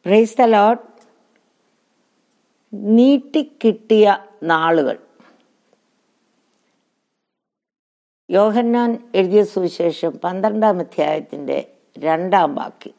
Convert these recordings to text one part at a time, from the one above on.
praise the load നീട്ടിക്കിട്ടിയ നാളുകൾ യോഹന്നാൻ എഴുതിയ സുവിശേഷം പന്ത്രണ്ടാം അധ്യായത്തിന്റെ രണ്ടാം വാക്യം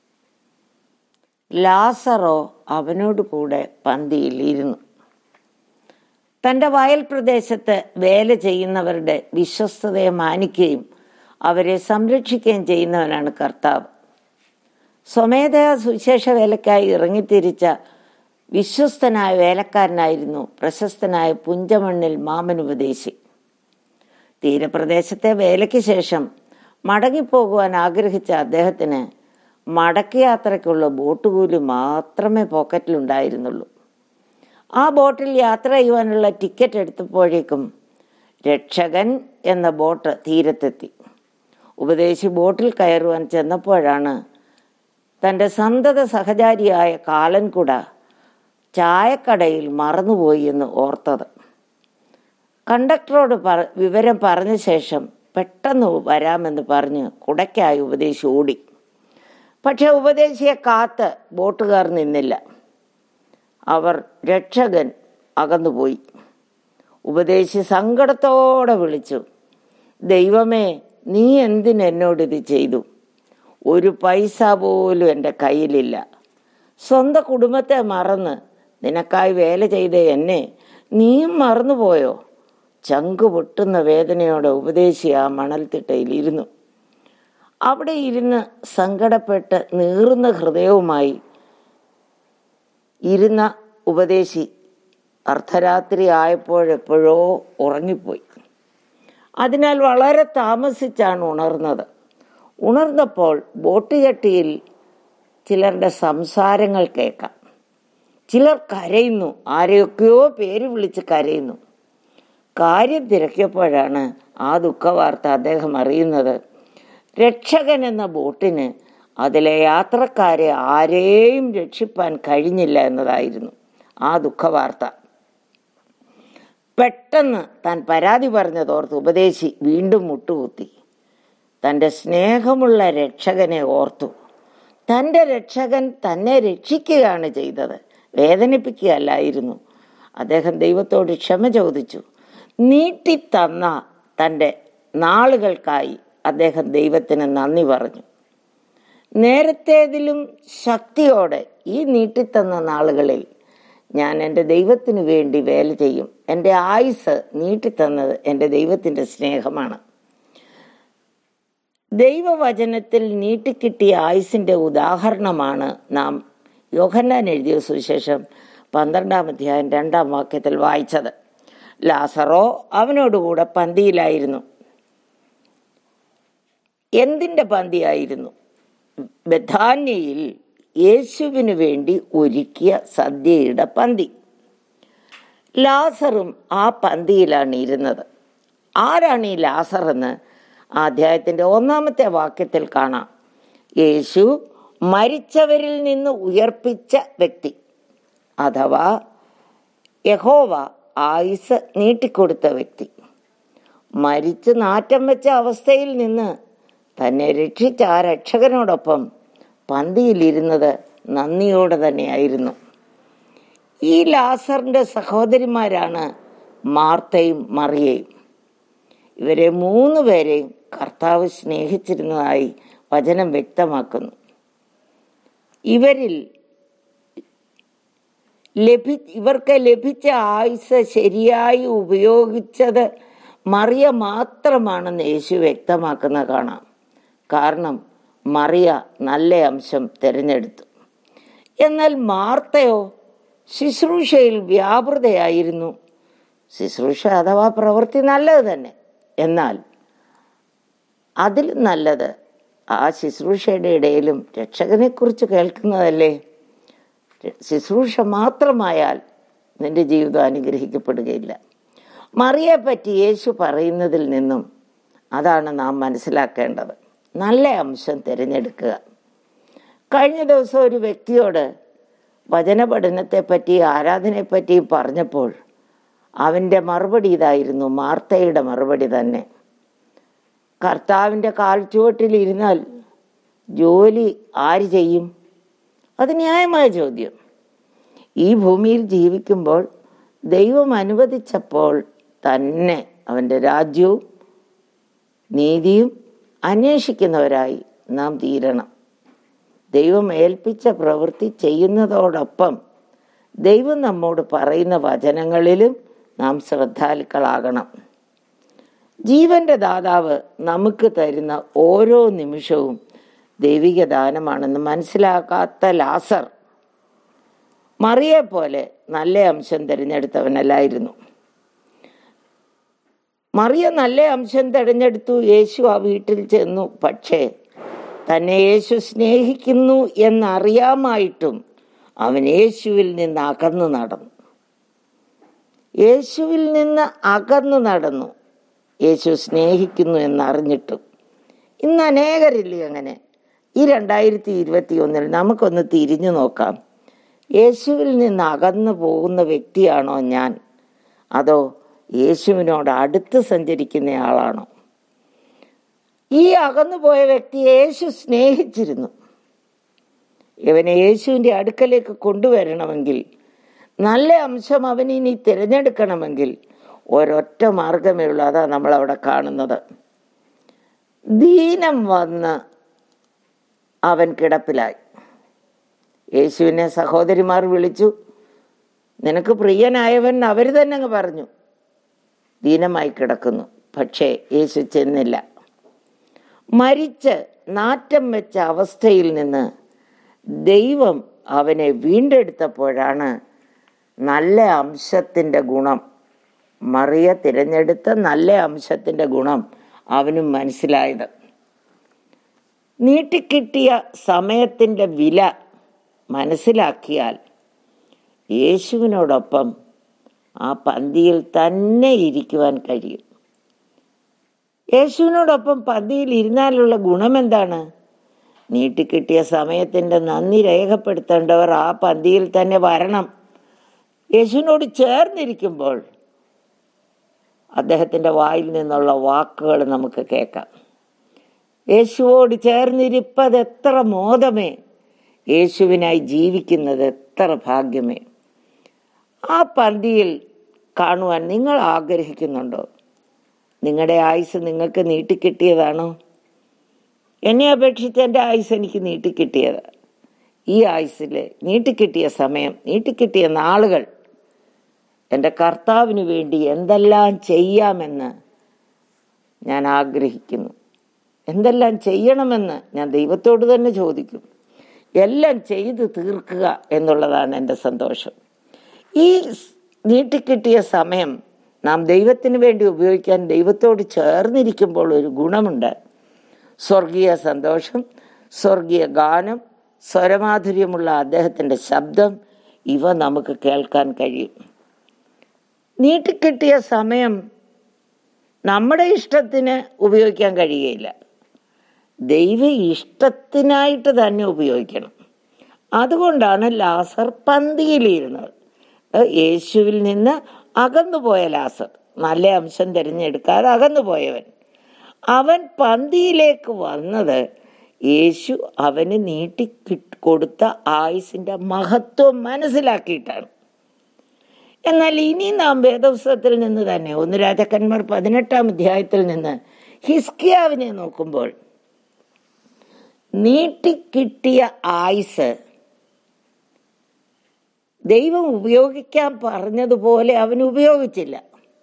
ലാസറോ അവനോട് കൂടെ പന്തിയിൽ ഇരുന്നു തന്റെ വയൽ പ്രദേശത്ത് വേല ചെയ്യുന്നവരുടെ വിശ്വസ്തതയെ മാനിക്കുകയും അവരെ സംരക്ഷിക്കുകയും ചെയ്യുന്നവനാണ് കർത്താവ് സ്വമേധയാ സുവിശേഷ വേലക്കായി ഇറങ്ങിത്തിരിച്ച വിശ്വസ്തനായ വേലക്കാരനായിരുന്നു പ്രശസ്തനായ പുഞ്ചമണ്ണിൽ മാമനുപദേശി തീരപ്രദേശത്തെ വേലയ്ക്ക് ശേഷം മടങ്ങിപ്പോകുവാൻ ആഗ്രഹിച്ച അദ്ദേഹത്തിന് മടക്കി യാത്രയ്ക്കുള്ള ബോട്ട് കൂലി മാത്രമേ പോക്കറ്റിലുണ്ടായിരുന്നുള്ളൂ ആ ബോട്ടിൽ യാത്ര ചെയ്യുവാനുള്ള ടിക്കറ്റ് എടുത്തപ്പോഴേക്കും രക്ഷകൻ എന്ന ബോട്ട് തീരത്തെത്തി ഉപദേശി ബോട്ടിൽ കയറുവാൻ ചെന്നപ്പോഴാണ് തൻ്റെ സന്തത സഹചാരിയായ കാലൻകുട ചായക്കടയിൽ മറന്നുപോയി എന്ന് ഓർത്തത് കണ്ടക്ടറോട് പറ വിവരം പറഞ്ഞ ശേഷം പെട്ടെന്ന് വരാമെന്ന് പറഞ്ഞ് കുടയ്ക്കായി ഉപദേശി ഓടി പക്ഷെ ഉപദേശിയെ കാത്ത് ബോട്ടുകാർ നിന്നില്ല അവർ രക്ഷകൻ അകന്നുപോയി ഉപദേശി സങ്കടത്തോടെ വിളിച്ചു ദൈവമേ നീ എന്തിന് എന്നോട് ഇത് ചെയ്തു ഒരു പൈസ പോലും എൻ്റെ കയ്യിലില്ല സ്വന്തം കുടുംബത്തെ മറന്ന് നിനക്കായി വേല ചെയ്ത എന്നെ നീയും മറന്നുപോയോ ചങ്കു പൊട്ടുന്ന വേദനയോടെ ഉപദേശി ആ മണൽത്തിട്ടയിൽ ഇരുന്നു അവിടെ ഇരുന്ന് സങ്കടപ്പെട്ട് നീറുന്ന ഹൃദയവുമായി ഇരുന്ന ഉപദേശി അർദ്ധരാത്രി ആയപ്പോഴെപ്പോഴോ ഉറങ്ങിപ്പോയി അതിനാൽ വളരെ താമസിച്ചാണ് ഉണർന്നത് ഉണർന്നപ്പോൾ ബോട്ട് ചട്ടിയിൽ ചിലരുടെ സംസാരങ്ങൾ കേൾക്കാം ചിലർ കരയുന്നു ആരെയൊക്കെയോ പേര് വിളിച്ച് കരയുന്നു കാര്യം തിരക്കിയപ്പോഴാണ് ആ ദുഃഖവാർത്ത അദ്ദേഹം അറിയുന്നത് രക്ഷകൻ എന്ന ബോട്ടിന് അതിലെ യാത്രക്കാരെ ആരെയും രക്ഷിപ്പാൻ കഴിഞ്ഞില്ല എന്നതായിരുന്നു ആ ദുഃഖവാർത്ത പെട്ടെന്ന് താൻ പരാതി പറഞ്ഞതോർത്ത് ഉപദേശി വീണ്ടും മുട്ടുകുത്തി തൻ്റെ സ്നേഹമുള്ള രക്ഷകനെ ഓർത്തു തൻ്റെ രക്ഷകൻ തന്നെ രക്ഷിക്കുകയാണ് ചെയ്തത് വേദനിപ്പിക്കുകയല്ലായിരുന്നു അദ്ദേഹം ദൈവത്തോട് ക്ഷമ ചോദിച്ചു നീട്ടിത്തന്ന തൻ്റെ നാളുകൾക്കായി അദ്ദേഹം ദൈവത്തിന് നന്ദി പറഞ്ഞു നേരത്തേതിലും ശക്തിയോടെ ഈ നീട്ടിത്തന്ന നാളുകളിൽ ഞാൻ എൻ്റെ ദൈവത്തിന് വേണ്ടി വേല ചെയ്യും എൻ്റെ ആയുസ് നീട്ടിത്തന്നത് എൻ്റെ ദൈവത്തിൻ്റെ സ്നേഹമാണ് ദൈവവചനത്തിൽ നീട്ടിക്കിട്ടിയ ആയുസിൻ്റെ ഉദാഹരണമാണ് നാം യോഹന്നാൻ എഴുതിയ സുവിശേഷം പന്ത്രണ്ടാം അധ്യായം രണ്ടാം വാക്യത്തിൽ വായിച്ചത് ലാസറോ അവനോടുകൂടെ പന്തിയിലായിരുന്നു എന്തിൻ്റെ പന്തിയായിരുന്നു ബഥാന്യയിൽ യേശുവിന് വേണ്ടി ഒരുക്കിയ സദ്യയുടെ പന്തി ലാസറും ആ പന്തിയിലാണ് ഇരുന്നത് ആരാണ് ഈ ലാസർ എന്ന് ആ അധ്യായത്തിൻ്റെ ഒന്നാമത്തെ വാക്യത്തിൽ കാണാം യേശു മരിച്ചവരിൽ നിന്ന് ഉയർപ്പിച്ച വ്യക്തി അഥവാ യഹോവ ആയുസ് നീട്ടിക്കൊടുത്ത വ്യക്തി മരിച്ച് നാറ്റം വെച്ച അവസ്ഥയിൽ നിന്ന് തന്നെ രക്ഷിച്ച ആ രക്ഷകനോടൊപ്പം പന്തിയിലിരുന്നത് നന്ദിയോടെ തന്നെയായിരുന്നു ഈ ലാസറിന്റെ സഹോദരിമാരാണ് മാർത്തയും മറിയയും ഇവരെ മൂന്ന് പേരെയും കർത്താവ് സ്നേഹിച്ചിരുന്നതായി വചനം വ്യക്തമാക്കുന്നു ഇവരിൽ ലഭി ഇവർക്ക് ലഭിച്ച ആയുസ് ശരിയായി ഉപയോഗിച്ചത് മറിയ മാത്രമാണെന്ന് യേശു വ്യക്തമാക്കുന്ന കാണാം കാരണം മറിയ നല്ല അംശം തിരഞ്ഞെടുത്തു എന്നാൽ മാർത്തയോ ശുശ്രൂഷയിൽ വ്യാപൃതയായിരുന്നു ശുശ്രൂഷ അഥവാ പ്രവൃത്തി നല്ലത് തന്നെ എന്നാൽ അതിൽ നല്ലത് ആ ശുശ്രൂഷയുടെ ഇടയിലും രക്ഷകനെക്കുറിച്ച് കേൾക്കുന്നതല്ലേ ശുശ്രൂഷ മാത്രമായാൽ നിന്റെ ജീവിതം അനുഗ്രഹിക്കപ്പെടുകയില്ല മറിയെ പറ്റി യേശു പറയുന്നതിൽ നിന്നും അതാണ് നാം മനസ്സിലാക്കേണ്ടത് നല്ല അംശം തിരഞ്ഞെടുക്കുക കഴിഞ്ഞ ദിവസം ഒരു വ്യക്തിയോട് വചന പഠനത്തെപ്പറ്റി ആരാധനയെപ്പറ്റി പറഞ്ഞപ്പോൾ അവൻ്റെ മറുപടി ഇതായിരുന്നു മാർത്തയുടെ മറുപടി തന്നെ കർത്താവിൻ്റെ കാൽച്ചുവട്ടിൽ ഇരുന്നാൽ ജോലി ആര് ചെയ്യും അത് ന്യായമായ ചോദ്യം ഈ ഭൂമിയിൽ ജീവിക്കുമ്പോൾ ദൈവം അനുവദിച്ചപ്പോൾ തന്നെ അവൻ്റെ രാജ്യവും നീതിയും അന്വേഷിക്കുന്നവരായി നാം തീരണം ദൈവം ഏൽപ്പിച്ച പ്രവൃത്തി ചെയ്യുന്നതോടൊപ്പം ദൈവം നമ്മോട് പറയുന്ന വചനങ്ങളിലും നാം ശ്രദ്ധാലുക്കളാകണം ജീവന്റെ ദാതാവ് നമുക്ക് തരുന്ന ഓരോ നിമിഷവും ദൈവിക ദാനമാണെന്ന് മനസ്സിലാക്കാത്ത ലാസർ മറിയെ പോലെ നല്ല അംശം തിരഞ്ഞെടുത്തവനല്ലായിരുന്നു മറിയ നല്ല അംശം തിരഞ്ഞെടുത്തു യേശു ആ വീട്ടിൽ ചെന്നു പക്ഷേ തന്നെ യേശു സ്നേഹിക്കുന്നു എന്നറിയാമായിട്ടും അവൻ യേശുവിൽ നിന്ന് അകന്നു നടന്നു യേശുവിൽ നിന്ന് അകന്നു നടന്നു യേശു സ്നേഹിക്കുന്നു എന്നറിഞ്ഞിട്ടും ഇന്ന് അനേകരില്ലേ അങ്ങനെ ഈ രണ്ടായിരത്തി ഇരുപത്തി ഒന്നിൽ നമുക്കൊന്ന് തിരിഞ്ഞു നോക്കാം യേശുവിൽ നിന്ന് അകന്നു പോകുന്ന വ്യക്തിയാണോ ഞാൻ അതോ യേശുവിനോട് അടുത്ത് സഞ്ചരിക്കുന്ന ആളാണോ ഈ അകന്നുപോയ വ്യക്തി യേശു സ്നേഹിച്ചിരുന്നു ഇവനെ യേശുവിൻ്റെ അടുക്കലേക്ക് കൊണ്ടുവരണമെങ്കിൽ നല്ല അംശം അവൻ ഇനി തിരഞ്ഞെടുക്കണമെങ്കിൽ ഒരൊറ്റ മാർഗമേ ഉള്ളൂ അതാ നമ്മൾ അവിടെ കാണുന്നത് ദീനം വന്ന് അവൻ കിടപ്പിലായി യേശുവിനെ സഹോദരിമാർ വിളിച്ചു നിനക്ക് പ്രിയനായവൻ അവർ തന്നെ അങ്ങ് പറഞ്ഞു ദീനമായി കിടക്കുന്നു പക്ഷേ യേശു ചെന്നില്ല മരിച്ച് നാറ്റം വെച്ച അവസ്ഥയിൽ നിന്ന് ദൈവം അവനെ വീണ്ടെടുത്തപ്പോഴാണ് നല്ല അംശത്തിൻ്റെ ഗുണം മറിയ തിരഞ്ഞെടുത്ത നല്ല അംശത്തിൻ്റെ ഗുണം അവനും മനസ്സിലായത് നീട്ടിക്കിട്ടിയ സമയത്തിൻ്റെ വില മനസ്സിലാക്കിയാൽ യേശുവിനോടൊപ്പം ആ പന്തിയിൽ തന്നെ ഇരിക്കുവാൻ കഴിയും യേശുവിനോടൊപ്പം പന്തിയിൽ ഇരുന്നാലുള്ള ഗുണമെന്താണ് നീട്ടിക്കിട്ടിയ സമയത്തിൻ്റെ നന്ദി രേഖപ്പെടുത്തേണ്ടവർ ആ പന്തിയിൽ തന്നെ വരണം യേശുവിനോട് ചേർന്നിരിക്കുമ്പോൾ അദ്ദേഹത്തിൻ്റെ വായിൽ നിന്നുള്ള വാക്കുകൾ നമുക്ക് കേൾക്കാം യേശുവോട് ചേർന്നിരിപ്പത് എത്ര മോദമേ യേശുവിനായി ജീവിക്കുന്നത് എത്ര ഭാഗ്യമേ ആ പന്തിയിൽ കാണുവാൻ നിങ്ങൾ ആഗ്രഹിക്കുന്നുണ്ടോ നിങ്ങളുടെ ആയുസ് നിങ്ങൾക്ക് നീട്ടിക്കിട്ടിയതാണോ എന്നെ അപേക്ഷിച്ച് എൻ്റെ ആയുസ് എനിക്ക് നീട്ടിക്കിട്ടിയത് ഈ ആയുസ്സിൽ നീട്ടിക്കിട്ടിയ സമയം നീട്ടിക്കിട്ടിയ നാളുകൾ എൻ്റെ കർത്താവിന് വേണ്ടി എന്തെല്ലാം ചെയ്യാമെന്ന് ഞാൻ ആഗ്രഹിക്കുന്നു എന്തെല്ലാം ചെയ്യണമെന്ന് ഞാൻ ദൈവത്തോട് തന്നെ ചോദിക്കും എല്ലാം ചെയ്ത് തീർക്കുക എന്നുള്ളതാണ് എൻ്റെ സന്തോഷം ഈ നീട്ടിക്കിട്ടിയ സമയം നാം ദൈവത്തിന് വേണ്ടി ഉപയോഗിക്കാൻ ദൈവത്തോട് ചേർന്നിരിക്കുമ്പോൾ ഒരു ഗുണമുണ്ട് സ്വർഗീയ സന്തോഷം സ്വർഗീയ ഗാനം സ്വരമാധുര്യമുള്ള അദ്ദേഹത്തിൻ്റെ ശബ്ദം ഇവ നമുക്ക് കേൾക്കാൻ കഴിയും നീട്ടിക്കിട്ടിയ സമയം നമ്മുടെ ഇഷ്ടത്തിന് ഉപയോഗിക്കാൻ കഴിയുകയില്ല ദൈവ ഇഷ്ടത്തിനായിട്ട് തന്നെ ഉപയോഗിക്കണം അതുകൊണ്ടാണ് ലാസർ പന്തിയിലിരുന്നത് യേശുവിൽ നിന്ന് അകന്നുപോയ ലാസർ നല്ല അംശം തിരഞ്ഞെടുക്കാതെ അകന്നുപോയവൻ അവൻ പന്തിയിലേക്ക് വന്നത് യേശു അവന് നീട്ടി കൊടുത്ത ആയുസിന്റെ മഹത്വം മനസ്സിലാക്കിയിട്ടാണ് എന്നാൽ ഇനി നാം വേദപുസ്തകത്തിൽ നിന്ന് തന്നെ ഒന്ന് രാജാക്കന്മാർ പതിനെട്ടാം അധ്യായത്തിൽ നിന്ന് ഹിസ്കിയാവിനെ നോക്കുമ്പോൾ നീട്ടിക്കിട്ടിയ ആയുസ് ദൈവം ഉപയോഗിക്കാൻ പറഞ്ഞതുപോലെ അവൻ ഉപയോഗിച്ചില്ല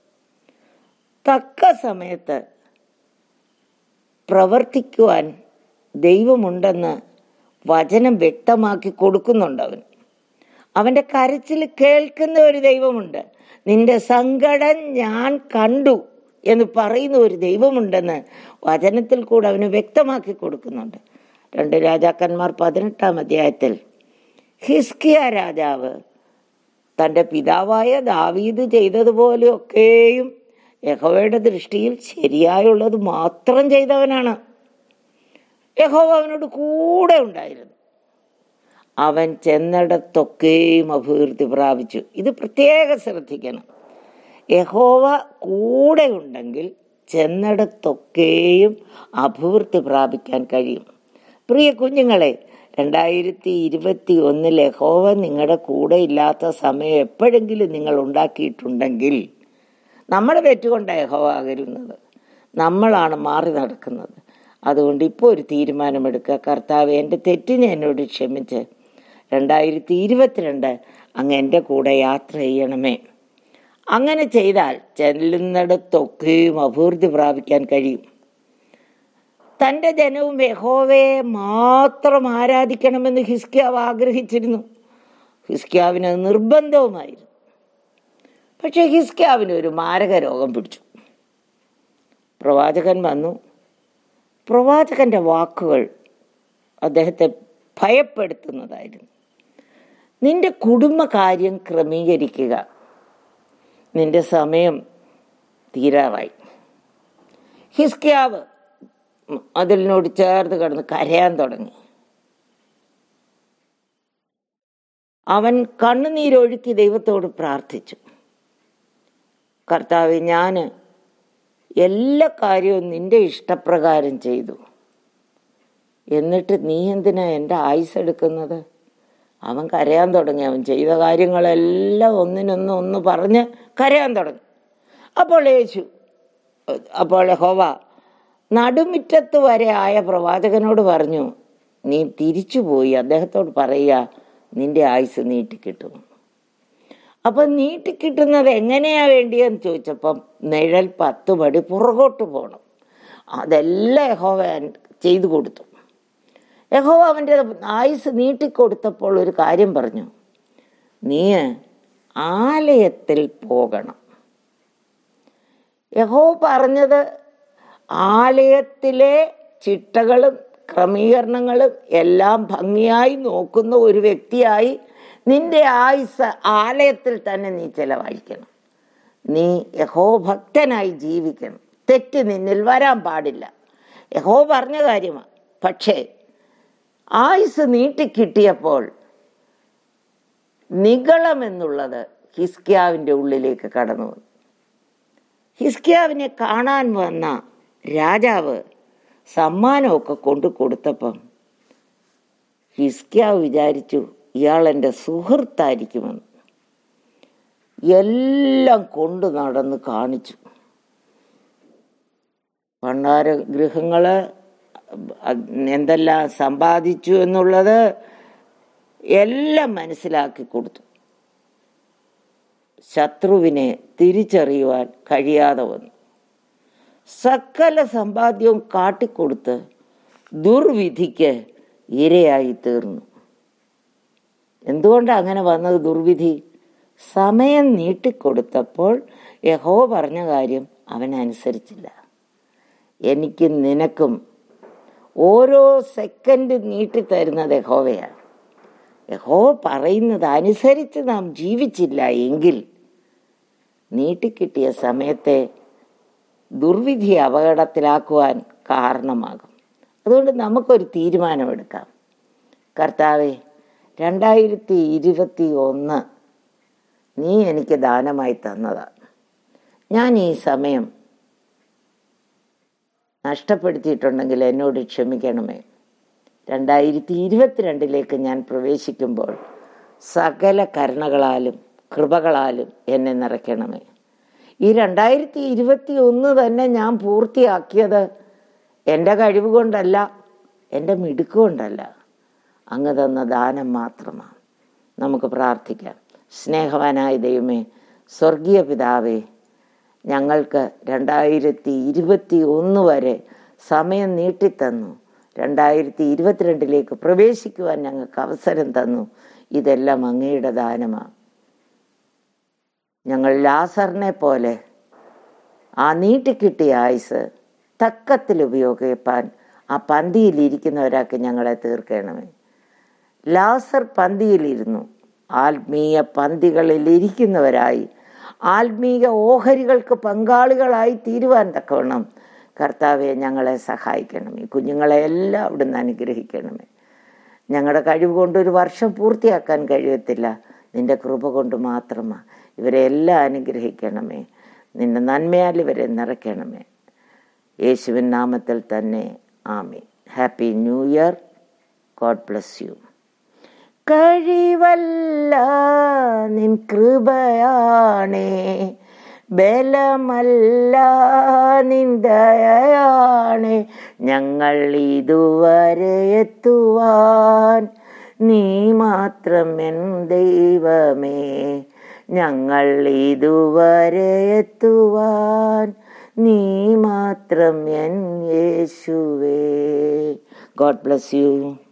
തക്ക സമയത്ത് പ്രവർത്തിക്കുവാൻ ദൈവമുണ്ടെന്ന് വചനം വ്യക്തമാക്കി കൊടുക്കുന്നുണ്ട് അവൻ അവൻ്റെ കരച്ചിൽ കേൾക്കുന്ന ഒരു ദൈവമുണ്ട് നിന്റെ സങ്കടം ഞാൻ കണ്ടു എന്ന് പറയുന്ന ഒരു ദൈവമുണ്ടെന്ന് വചനത്തിൽ കൂടെ അവന് വ്യക്തമാക്കി കൊടുക്കുന്നുണ്ട് രണ്ട് രാജാക്കന്മാർ പതിനെട്ടാം അധ്യായത്തിൽ ഹിസ്കിയ രാജാവ് തൻ്റെ പിതാവായ ദാവീദ് ചെയ്തതുപോലെയൊക്കെയും യഹോവയുടെ ദൃഷ്ടിയിൽ ശരിയായുള്ളത് മാത്രം ചെയ്തവനാണ് യഹോവ അവനോട് കൂടെ ഉണ്ടായിരുന്നു അവൻ ചെന്നിടത്തൊക്കെയും അഭിവൃദ്ധി പ്രാപിച്ചു ഇത് പ്രത്യേകം ശ്രദ്ധിക്കണം യഹോവ കൂടെ ഉണ്ടെങ്കിൽ ചെന്നിടത്തൊക്കെയും അഭിവൃദ്ധി പ്രാപിക്കാൻ കഴിയും പ്രിയ കുഞ്ഞുങ്ങളെ രണ്ടായിരത്തി ഇരുപത്തി ഒന്നിൽ യഹോവ നിങ്ങളുടെ കൂടെ ഇല്ലാത്ത സമയം എപ്പോഴെങ്കിലും നിങ്ങൾ ഉണ്ടാക്കിയിട്ടുണ്ടെങ്കിൽ നമ്മുടെ തെറ്റുകൊണ്ടാണ് യഹോവ ആകരുന്നത് നമ്മളാണ് മാറി നടക്കുന്നത് അതുകൊണ്ട് ഇപ്പോൾ ഒരു തീരുമാനമെടുക്കുക കർത്താവ് എൻ്റെ തെറ്റിനെ എന്നോട് ക്ഷമിച്ച് രണ്ടായിരത്തി ഇരുപത്തിരണ്ട് അങ്ങ് എൻ്റെ കൂടെ യാത്ര ചെയ്യണമേ അങ്ങനെ ചെയ്താൽ ചെല്ലുന്നിടത്തൊക്കെയും അഭിവൃദ്ധി പ്രാപിക്കാൻ കഴിയും തൻ്റെ ജനവും യഹോവയെ മാത്രം ആരാധിക്കണമെന്ന് ഹിസ്കിയാവ് ആഗ്രഹിച്ചിരുന്നു ഹിസ്കിയാവിന് അത് നിർബന്ധവുമായിരുന്നു പക്ഷേ ഹിസ്കിയാവിന് ഒരു മാരക രോഗം പിടിച്ചു പ്രവാചകൻ വന്നു പ്രവാചകന്റെ വാക്കുകൾ അദ്ദേഹത്തെ ഭയപ്പെടുത്തുന്നതായിരുന്നു നിന്റെ കുടുംബകാര്യം ക്രമീകരിക്കുക നിന്റെ സമയം തീരാറായി ഹിസ്കിയാവ് അതിലിനോട് ചേർത്ത് കിടന്ന് കരയാൻ തുടങ്ങി അവൻ കണ്ണുനീരൊഴുക്കി ദൈവത്തോട് പ്രാർത്ഥിച്ചു കർത്താവ് ഞാൻ എല്ലാ കാര്യവും നിന്റെ ഇഷ്ടപ്രകാരം ചെയ്തു എന്നിട്ട് നീ എന്തിനാ എൻ്റെ ആയുസ് എടുക്കുന്നത് അവൻ കരയാൻ തുടങ്ങി അവൻ ചെയ്ത കാര്യങ്ങളെല്ലാം ഒന്നിനൊന്ന് ഒന്ന് പറഞ്ഞ് കരയാൻ തുടങ്ങി അപ്പോൾ യേശു അപ്പോൾ ഹോവ നടുമുറ്റത്ത് വരെ ആയ പ്രവാചകനോട് പറഞ്ഞു നീ തിരിച്ചുപോയി അദ്ദേഹത്തോട് പറയുക നിന്റെ ആയുസ് നീട്ടിക്കിട്ടും അപ്പം നീട്ടിക്കിട്ടുന്നത് എങ്ങനെയാ വേണ്ടിയെന്ന് ചോദിച്ചപ്പം നിഴൽ പത്ത് പടി പുറകോട്ട് പോകണം അതെല്ലാം യഹോവ ചെയ്തു കൊടുത്തു യഹോവ അവൻ്റെ ആയുസ് നീട്ടിക്കൊടുത്തപ്പോൾ ഒരു കാര്യം പറഞ്ഞു നീ ആലയത്തിൽ പോകണം യഹോ പറഞ്ഞത് ആലയത്തിലെ ചിട്ടകളും ക്രമീകരണങ്ങളും എല്ലാം ഭംഗിയായി നോക്കുന്ന ഒരു വ്യക്തിയായി നിന്റെ ആയുസ് ആലയത്തിൽ തന്നെ നീ ചെലവഴിക്കണം നീ യഹോ ഭക്തനായി ജീവിക്കണം തെറ്റ് നിന്നിൽ വരാൻ പാടില്ല യഹോ പറഞ്ഞ കാര്യമാണ് പക്ഷേ ആയുസ് നീട്ടിക്കിട്ടിയപ്പോൾ നിഗളം എന്നുള്ളത് ഹിസ്കിയാവിൻ്റെ ഉള്ളിലേക്ക് കടന്നു വന്നു ഹിസ്കിയാവിനെ കാണാൻ വന്ന രാജാവ് സമ്മാനമൊക്കെ കൊണ്ടു കൊടുത്തപ്പം ഹിസ്കിയാവ് വിചാരിച്ചു ഇയാൾ എൻ്റെ സുഹൃത്തായിരിക്കുമെന്ന് എല്ലാം കൊണ്ടു നടന്ന് കാണിച്ചു ഭണ്ഡാര ഗൃഹങ്ങള് എന്തെല്ലാം സമ്പാദിച്ചു എന്നുള്ളത് എല്ലാം മനസ്സിലാക്കി കൊടുത്തു ശത്രുവിനെ തിരിച്ചറിയുവാൻ കഴിയാതെ വന്നു സകല സമ്പാദ്യവും കാട്ടിക്കൊടുത്ത് ദുർവിധിക്ക് ഇരയായി തീർന്നു എന്തുകൊണ്ടാണ് അങ്ങനെ വന്നത് ദുർവിധി സമയം നീട്ടിക്കൊടുത്തപ്പോൾ യഹോ പറഞ്ഞ കാര്യം അവൻ അനുസരിച്ചില്ല എനിക്കും നിനക്കും ഓരോ സെക്കൻഡ് നീട്ടിത്തരുന്നത് യഹോവയാണ് യഹോ പറയുന്നത് അനുസരിച്ച് നാം ജീവിച്ചില്ല എങ്കിൽ നീട്ടിക്കിട്ടിയ സമയത്തെ ദുർവിധി അപകടത്തിലാക്കുവാൻ കാരണമാകും അതുകൊണ്ട് നമുക്കൊരു തീരുമാനമെടുക്കാം കർത്താവെ രണ്ടായിരത്തി ഇരുപത്തി ഒന്ന് നീ എനിക്ക് ദാനമായി തന്നതാണ് ഞാൻ ഈ സമയം നഷ്ടപ്പെടുത്തിയിട്ടുണ്ടെങ്കിൽ എന്നോട് ക്ഷമിക്കണമേ രണ്ടായിരത്തി ഇരുപത്തിരണ്ടിലേക്ക് ഞാൻ പ്രവേശിക്കുമ്പോൾ സകല കരുണകളാലും കൃപകളാലും എന്നെ നിറയ്ക്കണമേ ഈ രണ്ടായിരത്തി ഇരുപത്തി ഒന്ന് തന്നെ ഞാൻ പൂർത്തിയാക്കിയത് എൻ്റെ കഴിവ് കൊണ്ടല്ല എൻ്റെ മിടുക്ക് കൊണ്ടല്ല അങ്ങ് തന്ന ദാനം മാത്രമാണ് നമുക്ക് പ്രാർത്ഥിക്കാം സ്നേഹവാനായ ദൈവമേ സ്വർഗീയ പിതാവേ ഞങ്ങൾക്ക് രണ്ടായിരത്തി ഇരുപത്തി ഒന്ന് വരെ സമയം നീട്ടിത്തന്നു രണ്ടായിരത്തി ഇരുപത്തിരണ്ടിലേക്ക് പ്രവേശിക്കുവാൻ ഞങ്ങൾക്ക് അവസരം തന്നു ഇതെല്ലാം അങ്ങയുടെ ദാനമാണ് ഞങ്ങൾ ലാസറിനെ പോലെ ആ നീട്ടിക്കിട്ടിയ ആയുസ് തക്കത്തിൽ ഉപയോഗിപ്പാൻ ആ പന്തിയിലിരിക്കുന്നവരാക്കി ഞങ്ങളെ തീർക്കണമേ ലാസർ പന്തിയിലിരുന്നു ആത്മീയ പന്തികളിൽ ഇരിക്കുന്നവരായി ആത്മീയ ഓഹരികൾക്ക് പങ്കാളികളായി തീരുവാൻ തക്കവണ്ണം കർത്താവെ ഞങ്ങളെ സഹായിക്കണം ഈ കുഞ്ഞുങ്ങളെ എല്ലാം അവിടുന്ന് അനുഗ്രഹിക്കണമേ ഞങ്ങളുടെ കഴിവ് കൊണ്ട് ഒരു വർഷം പൂർത്തിയാക്കാൻ കഴിയത്തില്ല നിന്റെ കൃപ കൊണ്ട് മാത്രമാണ് ഇവരെ എല്ലാം അനുഗ്രഹിക്കണമേ നിന്റെ നന്മയാൽ ഇവരെ നിറയ്ക്കണമേ യേശുവിൻ നാമത്തിൽ തന്നെ ആമി happy new year God bless you കഴിവല്ല നിൻ കൃപയാണേ ബലമല്ല നിന്ദയാണ് ഞങ്ങൾ ഇതുവരെ എത്തുവാൻ നീ മാത്രം എൻ ദൈവമേ ഞങ്ങൾ ഇതുവരെ എത്തുവാൻ നീ മാത്രം എൻ യേശുവേ ഗോഡ് ബ്ലസ് യു